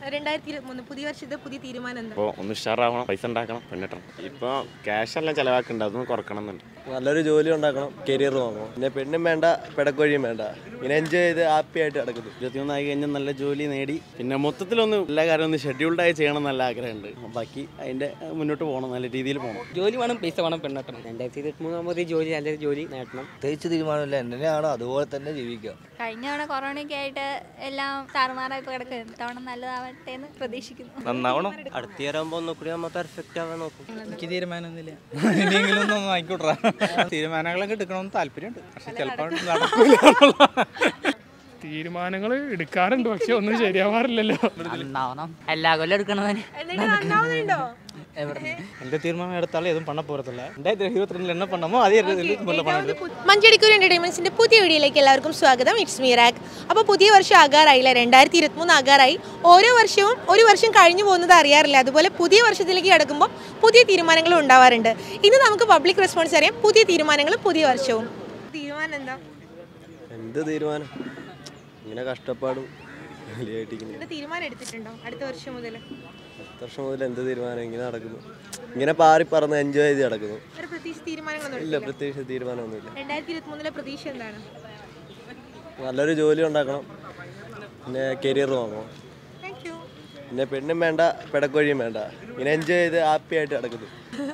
രണ്ടായിരത്തി ഇരുപത്തി മൂന്ന് പുതിയ വർഷത്തെ പുതിയ തീരുമാനം എന്താ അപ്പോൾ ഒന്ന് ഉഷാറാവണം പൈസ ഉണ്ടാക്കണം പെണ്ണിട്ടണം ഇപ്പോൾ ക്യാഷ് എല്ലാം ചിലവാക്കുന്നുണ്ട് അതൊന്ന് കുറക്കണം എന്നുണ്ട് നല്ലൊരു ജോലി ഉണ്ടാക്കണം കരിയർ നോക്കണം പിന്നെ പെണ്ണും വേണ്ട പിടക്കൊഴിയും വേണ്ട ഇങ്ങനെ എൻജോയ് ചെയ്ത് ഹാപ്പി ആയിട്ട് നടക്കുന്നു ഇരുപത്തിമൂന്നായി കഴിഞ്ഞാൽ നല്ല ജോലി നേടി പിന്നെ മൊത്തത്തിലൊന്ന് എല്ലാ കാര്യവും ഒന്ന് ഷെഡ്യൂൾഡായി ചെയ്യണം നല്ല ആഗ്രഹമുണ്ട് ബാക്കി അതിൻ്റെ മുന്നോട്ട് പോകണം നല്ല രീതിയിൽ പോകണം ജോലി വേണം പൈസ വേണം പെണ്ണെട്ടണം രണ്ടായിരത്തി ഇരുപത്തി മൂന്നാമത് ജോലി നല്ലൊരു ജോലി നേടണം പ്രത്യേകിച്ച് തീരുമാനമില്ല എങ്ങനെയാണോ അതുപോലെ തന്നെ ജീവിക്കുക കഴിഞ്ഞ തവണ കൊറോണയൊക്കെ ആയിട്ട് എല്ലാം താറുമാറായി കിടക്കും ഇത്തവണ നല്ലതാവട്ടെ എന്ന് പ്രതീക്ഷിക്കുന്നു നന്നാവണം അടുത്ത ഇയറാകുമ്പോൾ ഒന്നുകൂടി നമ്മൾ പെർഫെക്റ്റ് ആവാൻ നോക്കും എനിക്ക് തീരുമാനമൊന്നുമില്ല ഇനിയെങ്കിലും ഒന്ന് ആയിക്കോട്ടെ തീരുമാനങ്ങളൊക്കെ എടുക്കണമെന്ന് താല്പര്യമുണ്ട് പക്ഷെ ചിലപ്പോൾ നടക്കൂല തീരുമാനങ്ങൾ എടുക്കാറുണ്ട് പക്ഷെ ഒന്നും ശരിയാവാറില്ലല്ലോ എല്ലാ കൊല്ലം എടുക്കണവന് എന്നിട്ട് നന്നാവുന്നുണ്ടോ എന്റെ തീരുമാനം എടുത്താലും ഏതും പണ പോരത്തില്ല രണ്ടായിരത്തി ഇരുപത്തിരണ്ടിൽ എന്നെ പണമോ അതേ മഞ്ചടിക്കൂർ എന്റർടൈൻമെന്റ്സിന്റെ പുതിയ വീഡിയോയിലേക്ക് എല്ലാവർക്കും സ്വാഗതം ഇറ്റ്സ് മീറാക്ക് അപ്പോൾ പുതിയ വർഷം ആകാറായില്ല രണ്ടായിരത്തി ഇരുപത്തിമൂന്ന് ആകാറായി ഓരോ വർഷവും ഒരു വർഷം കഴിഞ്ഞു പോകുന്നത് അറിയാറില്ല അതുപോലെ പുതിയ വർഷത്തിലേക്ക് കിടക്കുമ്പോൾ പുതിയ തീരുമാനങ്ങളും ഉണ്ടാവാറുണ്ട് ഇന്ന് നമുക്ക് പബ്ലിക് റെസ്പോൺസ് അറിയാം പുതിയ തീരുമാനങ്ങളും പുതിയ വർഷവും തീരുമാനം എന്താ എന്ത് തീരുമാനം ഇങ്ങനെ കഷ്ടപ്പാടും വലിയായിട്ടിരിക്കുന്നു എന്താ തീരുമാനം എടുത്തിട്ടുണ്ടോ അടുത്ത വർഷം മുതൽ പത്ത് വർഷം മുതൽ എന്ത് തീരുമാനം ഇങ്ങനെ നടക്കുന്നു ഇങ്ങനെ പാറി പറന്ന് എൻജോയ് ചെയ്ത് നടക്കുന്നു ഒരു പ്രതീക്ഷ തീരുമാനങ്ങളൊന്നും ഇല്ല പ്രത്യേകിച്ച് തീരുമാനമൊന്നുമില്ല രണ്ടായിരത്തി ഇരുപത്തി മൂന്നിലെ പ്രതീക്ഷ എന്താണ് നല്ലൊരു ജോലി ഉണ്ടാക്കണം പിന്നെ കരിയർ നോക്കണം താങ്ക് യു പിന്നെ പെണ്ണും വേണ്ട പിടക്കൊഴിയും വേണ്ട ഇങ്ങനെ എൻജോയ് ചെയ്ത് ഹാപ്പി ആയിട്ട് നടക്കുന്നു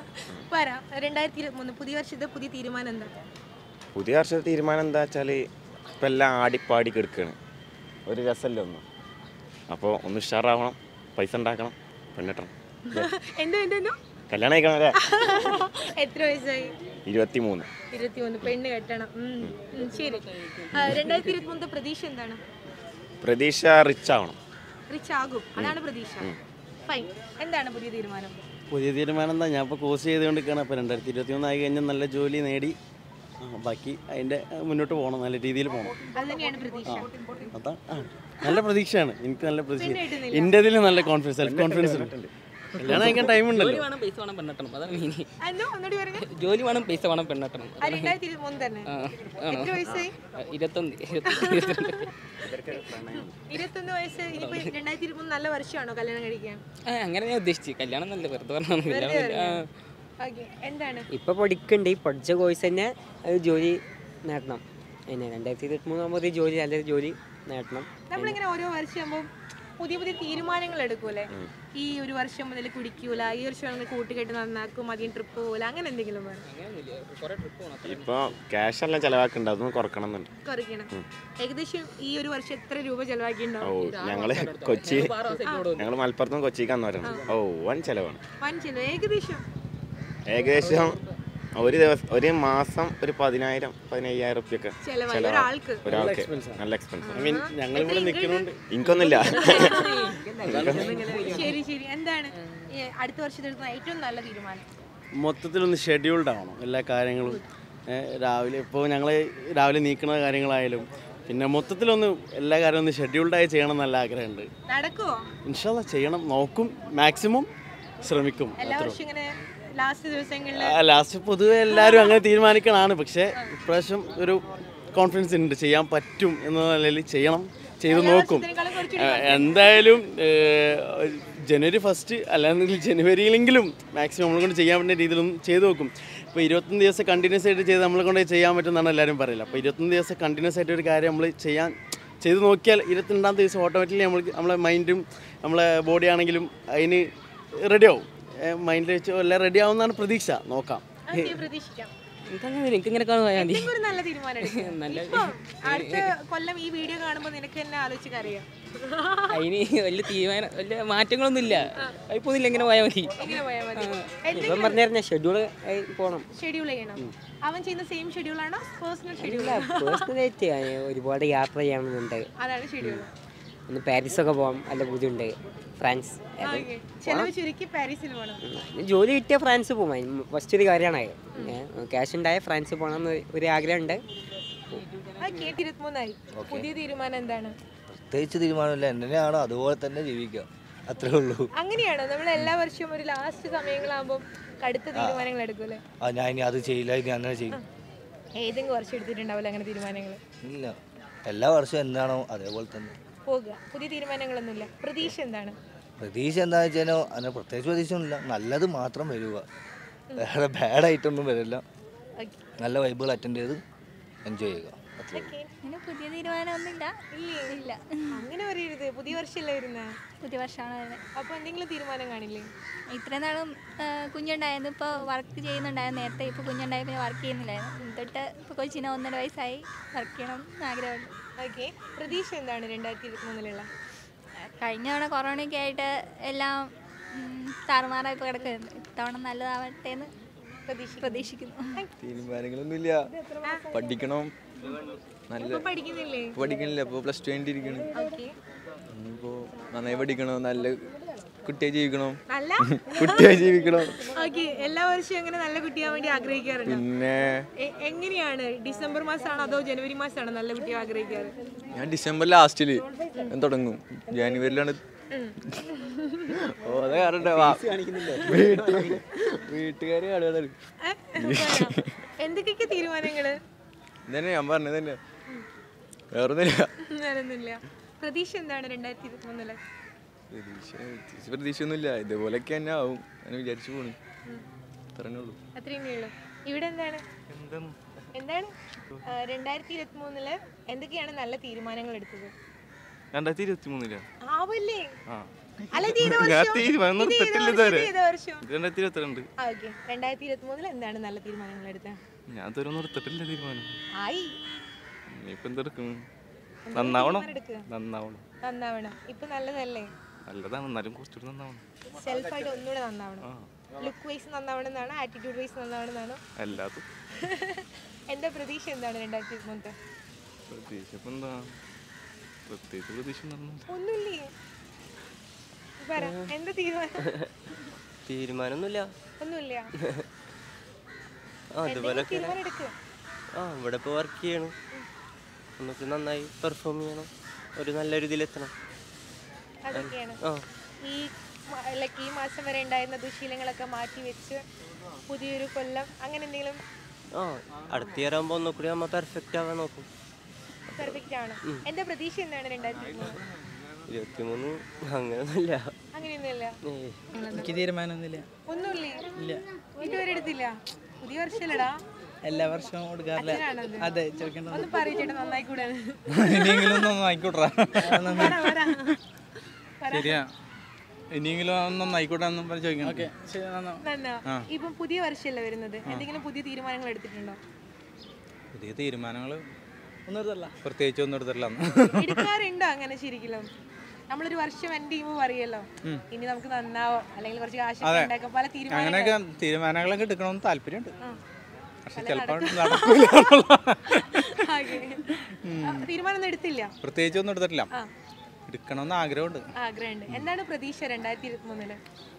പറ രണ്ടായിരത്തി ഇരുപത്തി മൂന്ന് പുതിയ വർഷത്തെ പുതിയ തീരുമാനം എന്താ പുതിയ വർഷത്തെ തീരുമാനം എന്താ വെച്ചാൽ ഇപ്പം എല്ലാം ആടിപ്പാടി കിടക്കുകയാണ് ഒരു രസമല്ല ഒന്നും അപ്പോൾ ഒന്ന് ഉഷാറാവണം പൈസ ഉണ്ടാക്കണം പെണ്ണിട്ടണം എന്തോ എന്തോ കല്യാണം കഴിക്കണം അല്ലേ എത്ര വയസ്സായി ഇരുപത്തി മൂന്ന് ഇരുപത്തിമൂന്ന് പെണ്ണ് കെട്ടണം ഉം, ഉം, ശരി ആ, രണ്ടായിരത്തി ഇരുപത്തി മൂന്നത്തെ പ്രതീക്ഷ എന്താണ് പ്രതീക്ഷ റിച്ച് ആവണം റിച്ച് ആകും അതാണ് പ്രതീക്ഷ ഫൈൻ എന്താണ് പുതിയ തീരുമാനം പുതിയ തീരുമാനം എന്താ ഞാൻ ഇപ്പോൾ കോഴ്സ് ചെയ്തുകൊണ്ടിരിക്കുകയാണ് അപ്പോൾ രണ്ടായിരത്തി ഇരുപത്തി മൂന്നായി കഴിഞ്ഞാൽ നല്ല ജോലി നേടി ആ, ബാക്കി അതിൻ്റെ മുന്നോട്ട് പോകണം നല്ല രീതിയിൽ പോകണം അത് തന്നെയാണ് പ്രതീക്ഷ അതാ ആ, നല്ല പ്രതീക്ഷയാണ് എനിക്ക് നല്ല പ്രതീക്ഷ എൻ്റെ ഇതിൽ നല്ല കോൺഫിഡൻസ് സെൽഫ് കോൺഫിഡൻസ് ഉണ്ട് കല്യാണം കഴിക്കാൻ ടൈം ഉണ്ടല്ലോ ജോലി വേണം പൈസ വേണം പെണ്ണെട്ടണം അതാണ് മെയിൻ എന്തോ ഒന്നുകൂടി പറഞ്ഞു ജോലി വേണം പൈസ വേണം പെണ്ണെട്ടണം ആ രണ്ടായിരത്തി ഇരുപത്തി മൂന്ന് തന്നെ ആ, ആണോ എത്ര വയസ്സായി ഇരുപത്തൊന്ന് ഇരുപത്തൊന്ന് ഇരുപത്തിരണ്ട് ഇരുപത്തൊന്ന് വയസ്സ് ഇനിയിപ്പോ രണ്ടായിരത്തി ഇരുപത്തി മൂന്ന് നല്ല വർഷമാണോ കല്യാണം കഴിക്കാൻ ആ അങ്ങനെ ഞാൻ ഉദ്ദേശിച്ചു കല്യാണം നല്ല വെറുതെ പറഞ്ഞാണ് കല്യാണം ഇല്ല. ആ. ഓക്കെ എന്താണ് ഇപ്പൊ പഠിക്കണ്ട് ഈ പഠിച്ച കോഴ്സ് തന്നെ അത് ജോലി നേടണം പിന്നെ രണ്ടായിരത്തി ഇരുപത്തി മൂന്നാമത് ജോലി നല്ലൊരു ജോലി നേടണം നമ്മളിങ്ങനെ ഓരോ വർഷമാകുമ്പോൾ പുതിയ പുതിയ തീരുമാനങ്ങൾ എടുക്കൂലേ ഈ ഒരു വർഷം മുതൽ കുടിക്കൂല ഈ വർഷം നമ്മൾ കൂട്ടുകെട്ട് നന്നാക്കും അധികം ട്രിപ്പ് പോകൂല അങ്ങനെ എന്തെങ്കിലും വേണം ഇപ്പോൾ ക്യാഷ് എല്ലാം ചിലവാക്കുന്നുണ്ട് അതൊന്ന് കുറക്കണം എന്നുണ്ട് കുറയ്ക്കണം ഏകദേശം ഈ ഒരു വർഷം എത്ര രൂപ ഓ ചെലവാക്കിയിട്ടുണ്ടാവും ഞങ്ങൾ കൊച്ചി ഞങ്ങൾ മലപ്പുറത്ത് നിന്ന് കൊച്ചിക്കാന്ന് പറയുന്നത് ഓ വൻ ചിലവാണ് വൻ ചെലവ് ഏകദേശം ഏകദേശം ഒരു ദിവസം ഒരു മാസം ഒരു പതിനായിരം പതിനയ്യായിരം റുപ്യൊക്കെ ചെലവായി ഒരാൾക്ക് ഒരാൾക്ക് നല്ല എക്സ്പെൻസ് ഐ മീൻ ഞങ്ങളിവിടെ നിൽക്കുന്നുണ്ട് എനിക്കൊന്നുമില്ല ശരി ശരി എന്താണ് ഈ അടുത്ത വർഷത്തെടുക്കുന്ന ഏറ്റവും നല്ല തീരുമാനം മൊത്തത്തിലൊന്ന് ഷെഡ്യൂൾഡ് ആവണം എല്ലാ കാര്യങ്ങളും ഏ, രാവിലെ ഇപ്പോൾ ഞങ്ങൾ രാവിലെ നീക്കുന്ന കാര്യങ്ങളായാലും പിന്നെ മൊത്തത്തിലൊന്ന് എല്ലാ കാര്യവും ഒന്ന് ഷെഡ്യൂൾഡായി ചെയ്യണം നല്ല ആഗ്രഹമുണ്ട് നടക്കുവോ ഇൻഷാല്ല ചെയ്യണം നോക്കും മാക്സിമം ശ്രമിക്കും എല്ലാ അത്രേ വർഷം ഇങ്ങനെ ലാസ്റ്റ് ദിവസങ്ങളിൽ ലാസ്റ്റ് പൊതുവെ എല്ലാവരും അങ്ങനെ തീരുമാനിക്കണതാണ് പക്ഷേ ഇപ്രാവശ്യം ഒരു കോൺഫിഡൻസ് ഉണ്ട് ചെയ്യാൻ പറ്റും എന്ന നിലയിൽ ചെയ്യണം ചെയ്ത് നോക്കും വർഷത്തിനേക്കാളും കുറച്ച് ആ, എന്തായാലും ഏഹ്, ജനുവരി ഫസ്റ്റ് അല്ലാന്നെങ്കിൽ ജനുവരിയിലെങ്കിലും മാക്സിമം നമ്മളെ കൊണ്ട് ചെയ്യാൻ പറ്റുന്ന രീതിയിലൊന്നും ചെയ്ത് നോക്കും ഇപ്പോൾ ഇരുപത്തൊന്ന് ദിവസം കണ്ടിന്യൂസ് ആയിട്ട് ചെയ്ത് നമ്മളെ കൊണ്ട് ചെയ്യാൻ പറ്റുമെന്നാണ് എല്ലാവരും പറയില്ല അപ്പോൾ ഇരുപത്തൊന്ന് ദിവസം കണ്ടിന്യൂസ് ആയിട്ട് ഒരു കാര്യം നമ്മൾ ചെയ്യാൻ ചെയ്ത് നോക്കിയാൽ ഇരുപത്തിരണ്ടാം ദിവസം ഓട്ടോമാറ്റിക്കലി നമ്മൾ നമ്മളെ മൈൻഡും നമ്മളെ ബോഡി ആണെങ്കിലും അതിന് റെഡി ആവും മൈൻഡിൽ വെച്ച് എല്ലാം റെഡി ആവുമെന്നാണ് പ്രതീക്ഷ നോക്കാം ഓക്കേ, പ്രതീക്ഷിക്കാം എനിക്കങ്ങനെ എനിക്ക് ഇങ്ങനെ കാണുമ്പോൾ മതി എന്തെങ്കിലും ഒരു നല്ല തീരുമാനം എടുക്ക്. നല്ല ഇപ്പം അടുത്ത കൊല്ലം ഈ വീഡിയോ കാണുമ്പോൾ നിനക്ക് തന്നെ ആലോചിച്ച് അറിയാം അതിന് വലിയ തീരുമാനം വലിയ മാറ്റങ്ങളൊന്നും ഇല്ല ഇപ്പൊ ഇല്ല ഇങ്ങനെ പോയാൽ മതി ഇങ്ങനെ പോയാൽ മതി ഇപ്പം പറഞ്ഞായിരുന്ന ഷെഡ്യൂൾ പോകണം ഷെഡ്യൂൾ ചെയ്യണം അവൻ ചെയ്യുന്ന സെയിം ഷെഡ്യൂൾ ആണോ പേഴ്സണൽ ഷെഡ്യൂൾ ഇല്ല പേഴ്സണലായിട്ട് ഒരുപാട് യാത്ര ചെയ്യണമെന്നുണ്ട് അതാണ് ഷെഡ്യൂൾ ഒന്ന് പാരീസൊക്കെ പോകാം നല്ല ബുദ്ധിമുണ്ട് ഫ്രാൻസ് അത് ചെലവ് ചുരുക്കി പാരീസിൽ പോകണം ഉം. ജോലി കിട്ടിയ ഫ്രാൻസ് പോകും ഫസ്റ്റ് ഒരു കാര്യമാണ് ക്യാഷ് ഉണ്ടായ ഫ്രാൻസ് പോകണം എന്ന് ഒരു ആഗ്രഹമുണ്ട് ഓക്കെ ഇരുപത്തിമൂന്നായി പുതിയ തീരുമാനം എന്താണ് പ്രത്യേകിച്ച് തീരുമാനമില്ല എങ്ങനെയാണോ അതുപോലെ തന്നെ ജീവിക്കുക അത്രേ ഉള്ളൂ അങ്ങനെയാണോ നമ്മൾ എല്ലാ വർഷവും ഒരു ലാസ്റ്റ് സമയങ്ങളാകുമ്പോൾ കടുത്ത തീരുമാനങ്ങൾ എടുക്കൂലേ ആ ഞാൻ ഇനി അത് ചെയ്യില്ല ഇനി അങ്ങനെ ചെയ്യും ഏതെങ്കിലും വർഷം എടുത്തിട്ടുണ്ടാവില്ല അങ്ങനെ തീരുമാനങ്ങൾ ഇല്ല എല്ലാ വർഷവും എന്താണോ അതേപോലെ തന്നെ പോകുക പുതിയ തീരുമാനങ്ങളൊന്നുമില്ല പ്രതീക്ഷ എന്താണ് പ്രതീക്ഷ എന്താ വെച്ചാൽ അതിന് പ്രത്യേകിച്ച് പ്രതീക്ഷയൊന്നുമില്ല നല്ലത് മാത്രം വരിക വേറെ ബാഡായിട്ടൊന്നും വരില്ല ഓക്കെ നല്ല വൈബുകൾ അറ്റൻഡ് ചെയ്ത് എൻജോയ് ചെയ്യുക അത്രേ ഉള്ളൂ. അങ്ങനെ പുതിയ തീരുമാനമൊന്നുമില്ല ഇല്ലേ ഇല്ല അങ്ങനെ പറയരുത് പുതിയ വർഷമല്ലേ വരുന്നത് പുതിയ വർഷമാണ് വരുന്നത് അപ്പോൾ എന്തെങ്കിലും തീരുമാനം കാണില്ലേ ഇത്രയും നാളും ആ, കുഞ്ഞുണ്ടായിരുന്നു ഇപ്പോൾ വർക്ക് ചെയ്യുന്നുണ്ടായിരുന്നു നേരത്തെ ഇപ്പോൾ കുഞ്ഞുണ്ടായി പിന്നെ വർക്ക് ചെയ്യുന്നില്ലായിരുന്നു ഇനി തൊട്ട് ഇപ്പോൾ കൊച്ചിന് ഒന്നര വയസ്സായി വർക്ക് ചെയ്യണം എന്ന് ആഗ്രഹമുണ്ട് ഓക്കെ പ്രതീക്ഷ എന്താണ് രണ്ടായിരത്തി ഇരുപത്തി മൂന്നിലുള്ള കഴിഞ്ഞ തവണ കൊറോണയൊക്കെ ആയിട്ട് എല്ലാം ഉം, താറുമാറായി ഇപ്പോൾ കിടക്കുന്നുണ്ട് ഇത്തവണ നല്ലതാവട്ടെ എന്ന് പ്രതീക്ഷിക്കുന്നു തീരുമാനങ്ങളൊന്നുമില്ല പഠിക്കണം നല്ല ഇപ്പൊ പഠിക്കുന്നില്ലേ പഠിക്കണില്ല ഇപ്പോൾ പ്ലസ് ടു കഴിഞ്ഞിരിക്കണം ഓക്കെ ഇനിയിപ്പോൾ നന്നായി പഠിക്കണം നല്ല കുട്ടിയായി ജീവിക്കണം നല്ല കുട്ടിയായി ജീവിക്കണം ഓക്കെ എല്ലാ വർഷവും അങ്ങനെ നല്ല കുട്ടിയാൻ വേണ്ടി ആഗ്രഹിക്കാറുണ്ട് പിന്നെ എങ്ങനെയാണ് ഡിസംബർ മാസമാണോ അതോ ജനുവരി മാസമാണോ നല്ല കുട്ടിയെ ആഗ്രഹിക്കാറ് ഞാൻ ഡിസംബർ ലാസ്റ്റിൽ ഞാൻ തുടങ്ങും ജാനുവരിയിലാണ് ഓ അതെ വീട്ടുകാർ കാണുകയാണ് ഏ? എന്തൊക്കെയൊക്കെ തീരുമാനങ്ങള് ഇതന്നെ ഞാൻ പറഞ്ഞത് തന്നെ വേറൊന്നുമില്ല വേറൊന്നുമില്ല പ്രതീക്ഷ എന്താണ് രണ്ടായിരത്തി ഇരുപത്തി മൂന്നില് പ്രതീക്ഷ പ്രത്യേകിച്ച് പ്രതീക്ഷയൊന്നുമില്ല ഇതുപോലൊക്കെ തന്നെ ആവും ഞാൻ വിചാരിച്ചു പോണു അത്രേ ഉള്ളൂ അത്രയും ഉള്ളൂ ഇവിടെ എന്താണ് എന്താണ് രണ്ടായിരത്തി ഇരുപത്തി മൂന്നില് എന്തൊക്കെയാണ് നല്ല തീരുമാനങ്ങൾ എടുത്തത് രണ്ടായിരത്തി ഇരുപത്തി മൂന്നിലാ ആവല്ലേ ആ അല്ല ഇത് ഏത് ഞാൻ വർഷം? തീരുമാനം ഇത് ഏത് നിർത്തിയിട്ടില്ല വർഷം? ഇതുവരെ ഇത് ഏത് വർഷം? രണ്ടായിരത്തി ഇരുപത്തിരണ്ട് ആ ഓക്കെ രണ്ടായിരത്തി ഇരുപത്തി മൂന്നിൽ എന്താണ് നല്ല തീരുമാനങ്ങൾ എടുത്തത് ഞാൻ ഇതുവരെ ഒന്നും എടുത്തിട്ടില്ല തീരുമാനം ആയി ഇനിയിപ്പോ എന്തെടുക്കും നന്നാവണം തീരുമാനം എടുക്കുക. നന്നാവണം നന്നാവണം ഇപ്പൊ നല്ലതല്ലേ നല്ലതാണ് എന്നാലും കുറച്ചുകൂടി നന്നാവണം സെൽഫായിട്ട് ഒന്നുകൂടെ നന്നാവണം ലുക്ക് വൈസ് നന്നാവണം എന്നാണ് ആറ്റിറ്റ്യൂഡ് വൈസ് നന്നാവണം എന്നാണ് അല്ലാതെ എന്താ പ്രതീക്ഷ എന്താണ് രണ്ടായിരത്തി ഇരുപത്തി മൂന്നത്തെ പ്രത്യേകിച്ച് ഇപ്പൊ എന്താ പ്രത്യേകിച്ച് പ്രതീക്ഷ നടന്നില്ല ഒന്നുമില്ലേ പറ എന്താ തീരുമാനം തീരുമാനമൊന്നുമില്ല ഒന്നുമില്ല ആ അതുപോലെ എന്തെങ്കിലും തീരുമാനം എടുക്കുക ആ ഇവിടെ ഇപ്പോൾ വർക്ക് ചെയ്യണം നമുക്ക് നന്നായി പെർഫോം ചെയ്യണം ഒരു നല്ലൊരു ഇതിലെത്തണം അതൊക്കെയാണ് ആ ഈ ലൈക്ക് ഈ മാസം വരെ ഉണ്ടായിരുന്ന ദുശീലങ്ങളൊക്കെ മാറ്റി വെച്ച് പുതിയൊരു കൊല്ലം അങ്ങനെ എന്തെങ്കിലും ആ അടുത്ത ഇയർ ആകുമ്പോൾ ഒന്നുകൂടി നമ്മൾ പെർഫെക്റ്റ് ആവാൻ നോക്കും പെർഫെക്റ്റ് ആണ് എന്റെ പ്രതീക്ഷ എന്താണ് രണ്ടായിരത്തി ഇരുപത്തി ഇരുപത്തിമൂന്ന് അങ്ങനെയൊന്നുമില്ല അങ്ങനെയൊന്നുമില്ല ഏയ് എനിക്ക് തീരുമാനമൊന്നുമില്ല ഒന്നുമില്ലേ ഇല്ല ഇതുവരെ എടുത്തില്ല പുതിയ വർഷമല്ലടാ എല്ലാ വർഷവും കൊടുക്കാറില്ല അച്ഛനാണത്. അതെ ചോദിക്കേണ്ടത് ഒന്ന് പറയിച്ചേട്ടാ നന്നായി കൂടെ ഇനിയെങ്കിലും ഒന്ന് നന്നായിക്കോട്ടെ പറ പറ ശരിയാ ഇനിയെങ്കിലും ഒന്ന് നന്നായിക്കോട്ടെ എന്നും പറഞ്ഞ് ചോദിക്കണം ഓക്കെ ശരി നന്നാ നന്നാ ആ. ഇപ്പം പുതിയ വർഷമല്ലേ വരുന്നത് എന്തെങ്കിലും പുതിയ തീരുമാനങ്ങൾ എടുത്തിട്ടുണ്ടോ പുതിയ തീരുമാനങ്ങൾ ഒന്നും എടുത്തല്ല പ്രത്യേകിച്ച് ഒന്നും എടുത്തില്ല എടുക്കാറുണ്ടോ അങ്ങനെ ശരിക്കും നമ്മളൊരു വർഷം എൻഡ് ചെയ്യുമ്പോൾ പറയല്ലോ ഇനി നമുക്ക് നന്നാവാം അല്ലെങ്കിൽ കുറച്ച് കാശ് അതെ. ഉണ്ടാക്കാം പല തീരുമാനങ്ങൾ അങ്ങനെയൊക്കെ തീരുമാനങ്ങളൊക്കെ എടുക്കണമെന്ന് താല്പര്യമുണ്ട് പക്ഷെ പല ചിലപ്പോൾ നടക്കും. നടക്കില്ല ആകെ. ആ, തീരുമാനമൊന്നും എടുത്തില്ല പ്രത്യേകിച്ച് ഒന്നും എടുത്തിട്ടില്ല ആ. എടുക്കണമെന്ന് ആഗ്രഹമുണ്ട് ആഗ്രഹമുണ്ട് എന്താണ് പ്രതീക്ഷ രണ്ടായിരത്തി ഇരുപത്തി മൂന്നില്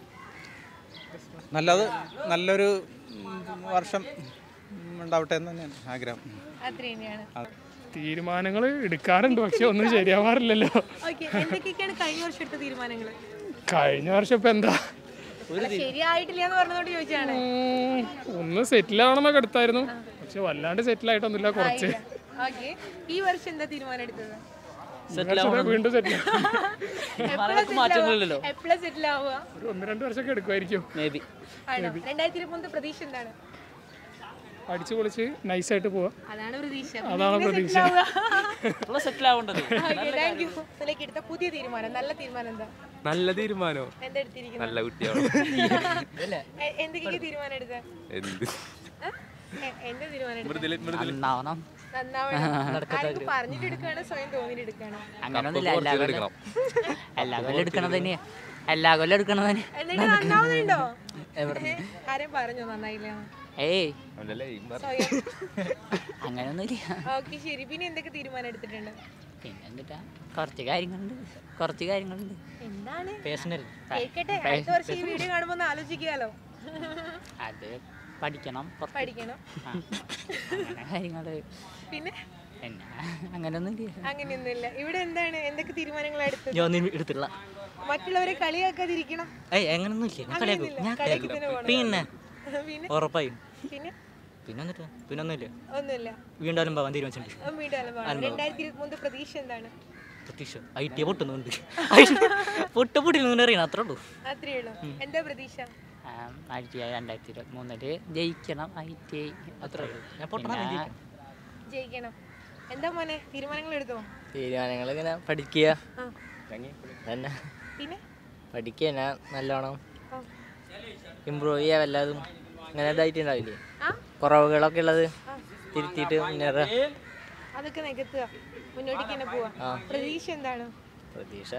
നല്ലത് നല്ലൊരു ഉം, വർഷം ഉം, ഉണ്ടാവട്ടെ എന്ന് തന്നെയാണ് ആഗ്രഹം അത്ര തന്നെയാണ് തീരുമാനങ്ങൾ എടുക്കാറുണ്ട് പക്ഷെ ഒന്നും ശരിയാവാറില്ലല്ലോ ഓക്കെ എന്തൊക്കെയൊക്കെയാണ് കഴിഞ്ഞ വർഷം എടുത്ത തീരുമാനങ്ങൾ കഴിഞ്ഞ വർഷം ഇപ്പൊ എന്താ ശരിയായിട്ടില്ല എന്ന് പറഞ്ഞതുകൊണ്ട് ചോദിച്ചാണ് ഉം, ഒന്ന് സെറ്റിൽ ആവണമെന്നൊക്കെ എടുത്തായിരുന്നു പക്ഷെ വല്ലാണ്ട് സെറ്റിൽ ആയിട്ടൊന്നുമില്ല കുറച്ച് ഓക്കെ ഈ വർഷം എന്താ തീരുമാനം എടുത്തത് വർഷം വീണ്ടും സെറ്റിൽ മാറ്റങ്ങളില്ലല്ലോ. എപ്പോഴാ സെറ്റിൽ ആവുക ഒരു ഒന്ന് രണ്ട് വർഷമൊക്കെ എടുക്കുമായിരിക്കും മേ ബി ആണോ രണ്ടായിരത്തി ഇരുപത്തി മൂന്ന് പ്രതീക്ഷ എന്താണ് അടിച്ചു പൊളിച്ച് നൈസായിട്ട് പോവാ അതാണ് പ്രതീക്ഷ അതാണ് പ്രതീക്ഷ. സെറ്റിൽ ആവേണ്ടത് താങ്ക് യു ഇതിലേക്ക് എടുത്ത പുതിയ തീരുമാനം നല്ല തീരുമാനം എന്താ നല്ല തീരുമാനോ എന്താ എടുത്തിരിക്കുന്നത് നല്ല കുട്ടിയാണോ എ- എന്തൊക്കെയൊക്കെ തീരുമാനം എടുത്ത എന്ത് എന്താ തീരുമാനം എടുത്തത്? മൃദുല മൃദുല നന്നാവണം നന്നാവണം ആരെങ്കിലും പറഞ്ഞിട്ട് എടുക്കുകയാണോ സ്വയം തോന്നിട്ട് എടുക്കുകയാണോ അങ്ങനൊന്നുമില്ല എല്ലാ കൊല്ലം എല്ലാ കൊല്ലം എടുക്കണത് തന്നെയാ എല്ലാ കൊല്ലം എടുക്കണത് തന്നെ എന്നിട്ട് നന്നാവുന്നുണ്ടോ ആരെയും പറഞ്ഞോ നന്നായില്ല ഏയ് സ്വയം അങ്ങനെയൊന്നുമില്ല ഓക്കെ ശരി പിന്നെ എന്തൊക്കെ തീരുമാനം എടുത്തിട്ടുണ്ട് പിന്നെ എന്നിട്ടാ കുറച്ച് കാര്യങ്ങളുണ്ട് കുറച്ച് കാര്യങ്ങളുണ്ട് എന്താണ് പേഴ്സണൽ കേക്കട്ടെ അടുത്ത വർഷം ഈ വീഡിയോ കാണുമ്പോ ഒന്ന് ആലോചിക്കാലോ അത് പഠിക്കണം കുറച്ച്. പഠിക്കണം ആ. അങ്ങനെ കാര്യങ്ങള് പിന്നെ പിന്നെ അങ്ങനെയൊന്നുമില്ല അങ്ങനെയൊന്നുമില്ല ഇവിടെ എന്താണ് എന്തൊക്കെ തീരുമാനങ്ങൾ എടുത്തത് ഞാൻ ഒന്നും എടുത്തില്ല മറ്റുള്ളവരെ കളിയാക്കാതിരിക്കണം ഏയ് അങ്ങനെയൊന്നുമില്ല ഞാൻ കളിയാക്കും അങ്ങനെയൊന്നുമില്ല. ഞാൻ കളിയാക്കി കളിയാക്കും തന്നെ പോണം. പിന്നെ പിന്നെ ഉറപ്പായും പിന്നെ പിന്നെ എന്നിട്ട് പിന്നെ ഒന്നുമില്ല ഒന്നുമില്ല വീണ്ടും പോവാൻ തീരുമാനിച്ചിട്ടുണ്ട് വീണ്ടും അനുഭവം അനുഭവം. രണ്ടായിരത്തി ഇരുപത്തി മൂന്ന് പ്രതീക്ഷ എന്താണ് പ്രതീക്ഷ ഐ ടി പൊട്ടുന്നുണ്ട് പൊട്ട പൊട്ടില്ലെന്ന് അറിയണം അത്രേ ഉള്ളൂ അത്രേ ഉള്ളൂ എന്താ പ്രതീക്ഷ ആയിരത്തി രണ്ടായിരത്തി ഇരുപത്തി മൂന്നില് ജയിക്കണം ഐ ടി ഐ അത്രേ ഉള്ളൂ ഞാൻ പൊട്ടണം ജയിക്കണം എന്താ മോനെ തീരുമാനങ്ങൾ എടുത്തോ തീരുമാനങ്ങൾ ഇങ്ങനെ പഠിക്കുക ആ. തന്നെ പിന്നെ പഠിക്കുക തന്നെ നല്ലോണം ആ. ഇമ്പ്രൂവ് ചെയ്യുക വല്ലതും അങ്ങനെ ഇതായിട്ടുണ്ടാവില്ലേ ആ? കുറവുകളൊക്കെ ഉള്ളത് തിരുത്തിയിട്ട് മുന്നേറുക അതൊക്കെ നികത്തുക മുന്നോട്ടേക്ക് തന്നെ പോവാ ആ. പ്രതീക്ഷ എന്താണ് പ്രതീക്ഷ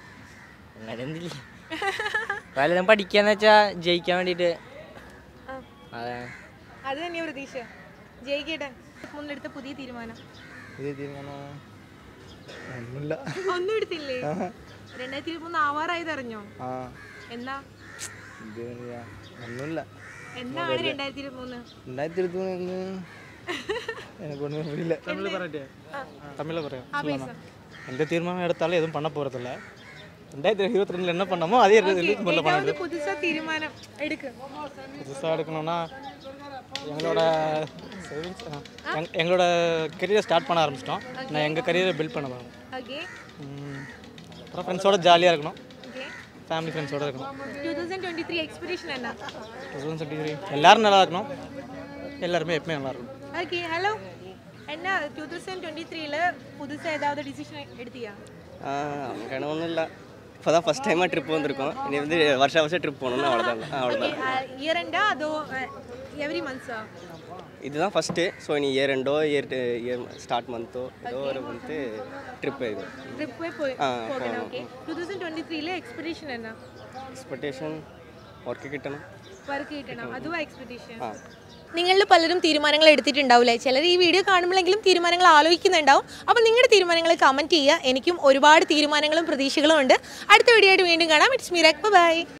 അങ്ങനെ എന്തില്ല വല്ലതും പഠിക്കാന്ന് വെച്ചാ ജയിക്കാൻ വേണ്ടിയിട്ട് ആ. അതെ അത് തന്നെയാ പ്രതീക്ഷ ജയിക്കട്ടെ മുന്നെടുത്ത പുതിയ തീരുമാനം പുതിയ തീരുമാനം ഒന്നുമില്ല ഒന്നും എടുത്തില്ലേ രണ്ടായിരത്തി ഇരുപത്തി മൂന്ന് ആവാറായത് അറിഞ്ഞോ ആ എന്നാ ഇത് പറയാ, ഒന്നുമില്ല എന്നാണ് രണ്ടായിരത്തി ഇരുപത്തി മൂന്ന് രണ്ടായിരത്തി ഇരുപത്തി മൂന്ന് எனக்கொன்றும் புரியல தமிழில் பரட்டே தமிழில் ആ பரையா പേസ எந்த தீர்மானம் எடுத்தாலும் எதுவும் பண்ண போகிறதில்ல ரெண்டாயிரத்தி இருபத்தி ரெண்டில் என்ன பண்ணமோ அதே இருபத்தி மூணில் பண்ண ஏதாவது புதுசா தீர்மானம் எடுக்கு புதுசாக எடுக்கணும்னா எங்களோட savings, ஆ, எங்- எங்களோட கெரியரை ஸ்டார்ட் பண்ண ஆரம்பிச்சிட்டோம் நான் எங்கள் கரியரை பில்ட் பண்ண போகிறோம் ஓகே அப்புறம் ஃப்ரெண்ட்ஸோட ஜாலியாக இருக்கணும் ஓகே ஃபேமிலி ஃப்ரெண்ட்ஸோட இருக்கணும் two thousand twenty three expectation என்ன டூ தௌசண்ட் த்ரீ எல்லாரும் நல்லா இருக்கணும் எல்லாருமே எப்பவுமே நல்லா இருக்கணும் ஓகே ஹலோ என்ன டூ தௌசண்ட் டுவெண்ட்டி த்ரீல புதுசா ஏதாவது டிசிஷன் எடுத்தியா അങ്ങനെ ഒന്നുമില്ല இப்போ தான் ஃபஸ்ட் டைமாக ட்ரிப் வந்திருக்கோம் இனி வந்து வருஷம் வருஷம் ட்ரிப் போகணும்னு அவ்வளோதான் அவ்வளோதான் இயர் எண்டா அதோ எவ்ரி மந்த்ஸா இதுதான் ஃபஸ்ட்டு ஸோ இனி இயர் ரெண்டோ இயர் இயர் ஸ்டார்ட் மந்த்தோ ஏதோ ஒரு மந்த்து ட்ரிப் இது ട്രിപ്പ് പോയി ആ, പോകണം പോകണം. ഓക്കെ ടൂ തൗസൻഡ് ട്വന്റി ത്രീയിലെ എക്സ്പെക്ടേഷൻ എന്നാ എക്സ്പെക്ടേഷൻ വർക്ക് കിട്ടണം വർക്ക് കിട്ടണം അതും എക്സ്പെക്ടേഷൻ ആ നിങ്ങളിൽ പലരും തീരുമാനങ്ങൾ എടുത്തിട്ടുണ്ടാവില്ലേ ചിലർ ഈ വീഡിയോ കാണുമ്പോഴെങ്കിലും തീരുമാനങ്ങൾ ആലോചിക്കുന്നുണ്ടാവും അപ്പോൾ നിങ്ങളുടെ തീരുമാനങ്ങൾ കമൻറ്റ് ചെയ്യുക എനിക്കും ഒരുപാട് തീരുമാനങ്ങളും പ്രതീക്ഷകളും ഉണ്ട് അടുത്ത വീഡിയോ ആയിട്ട് വീണ്ടും കാണാം ഇറ്റ്സ് മീ ബൈ